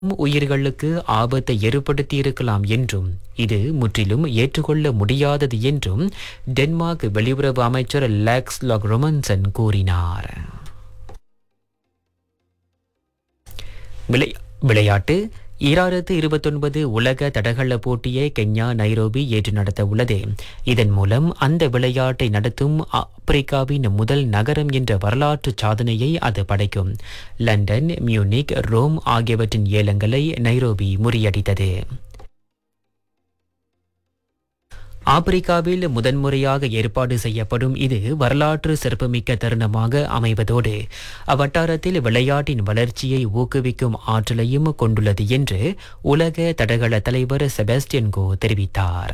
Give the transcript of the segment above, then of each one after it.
உயிர்களுக்கு ஆபத்தை ஏற்படுத்தியிருக்கலாம் என்றும் இது முற்றிலும் ஏற்றுக்கொள்ள முடியாதது என்றும் டென்மார்க் வெளியுறவு அமைச்சர் லாக்ஸ் லாக் ரொமன்சன் கூறினார் விளை- விளையாட்டு ஈராயிரத்து இருபத்தொன்பது உலக தடகள போட்டியை கென்யா நைரோபி ஏற்று நடத்த உள்ளது இதன் மூலம் அந்த விளையாட்டை நடத்தும் ஆப்பிரிக்காவின் முதல் நகரம் என்ற வரலாற்று சாதனையை அது படைக்கும் லண்டன் மியூனிக் ரோம் ஆகியவற்றின் ஏலங்களை நைரோபி முறியடித்தது ஆப்பிரிக்காவில் முதன்முறையாக ஏற்பாடு செய்யப்படும் இது வரலாற்று சிறப்புமிக்க தருணமாக அமைவதோடு அவ்வட்டாரத்தில் விளையாட்டின் வளர்ச்சியை ஊக்குவிக்கும் ஆற்றலையும் கொண்டுள்ளது என்று உலக தடகள தலைவர் செபாஸ்டியன் கோ தெரிவித்தார்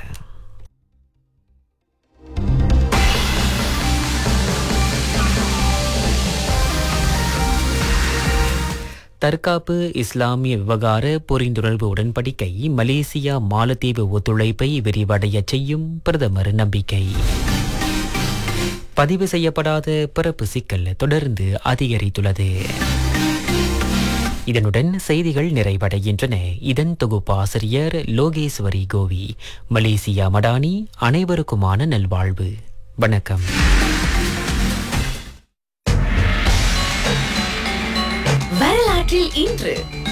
தற்காப்பு இஸ்லாமிய விவகார புரிந்துணர்வு உடன்படிக்கை மலேசியா மாலத்தீவு ஒத்துழைப்பை விரிவடையச் செய்யும் பிரதமர் நம்பிக்கை பதிவு செய்யப்படாத பிறப்பு சிக்கல் தொடர்ந்து அதிகரித்துள்ளது இதனுடன் செய்திகள் நிறைவடைகின்றன இதன் தொகுப்பாசிரியர் லோகேஸ்வரி கோவி மலேசியா மடானி அனைவருக்குமான நல்வாழ்வு வணக்கம் வரலாற்றில் இன்று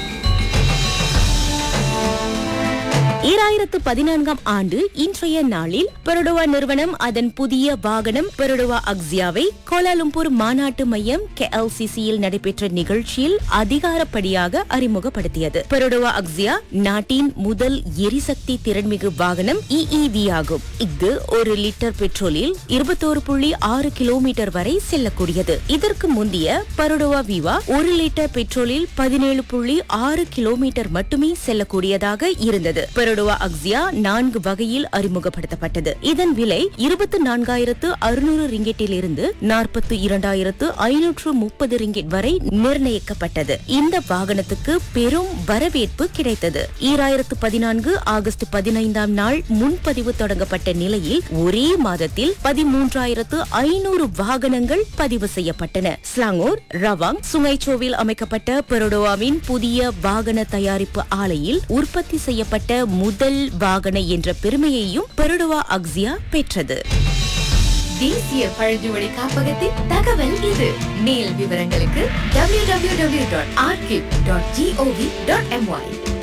ஈராயிரத்து பதினான்காம் ஆண்டு இன்றைய நாளில் பெருடுவா நிறுவனம் அதன் புதிய வாகனம் பெருடுவா அக்ஸியாவை கோலாலும்பூர் மாநாட்டு மையம் கேஎல்சிசியில் நடைபெற்ற நிகழ்ச்சியில் அதிகாரப்படியாக அறிமுகப்படுத்தியது பெருடுவா அக்ஸியா நாட்டின் முதல் எரிசக்தி திறன்மிகு வாகனம் இஇவி ஆகும் இது ஒரு லிட்டர் பெட்ரோலில் இருபத்தோரு புள்ளி ஆறு கிலோமீட்டர் வரை செல்லக்கூடியது இதற்கு முந்தைய பருடுவா விவா ஒரு லிட்டர் பெட்ரோலில் பதினேழு புள்ளி ஆறு கிலோமீட்டர் மட்டுமே செல்லக்கூடியதாக இருந்தது பெருடுவா அக்ஸியா நான்கு வகையில் அறிமுகப்படுத்தப்பட்டது இதன் விலை இருபத்தி நான்காயிரத்து அறுநூறு ரிங்கெட்டில் இருந்து நாற்பத்தி இரண்டாயிரத்து ஐநூற்று முப்பது ரிங்கெட் வரை நிர்ணயிக்கப்பட்டது இந்த வாகனத்துக்கு பெரும் வரவேற்பு கிடைத்தது ஈராயிரத்து பதினான்கு ஆகஸ்ட் பதினைந்தாம் நாள் முன்பதிவு தொடங்கப்பட்ட நிலையில் ஒரே மாதத்தில் பதிமூன்றாயிரத்து ஐநூறு வாகனங்கள் பதிவு செய்யப்பட்டன ஸ்லாங்கூர் ரவாங் சுங்கைச்சோவில் அமைக்கப்பட்ட பெரோடோவாவின் புதிய வாகன தயாரிப்பு ஆலையில் உற்பத்தி செய்யப்பட்ட முதல் வாகன என்ற பெருமையையும் பெரோடோவா அக்ஸியா பெற்றது தேசிய பழங்குடி காப்பகத்தின் தகவல் இது மேல் விவரங்களுக்கு www.archive.gov.my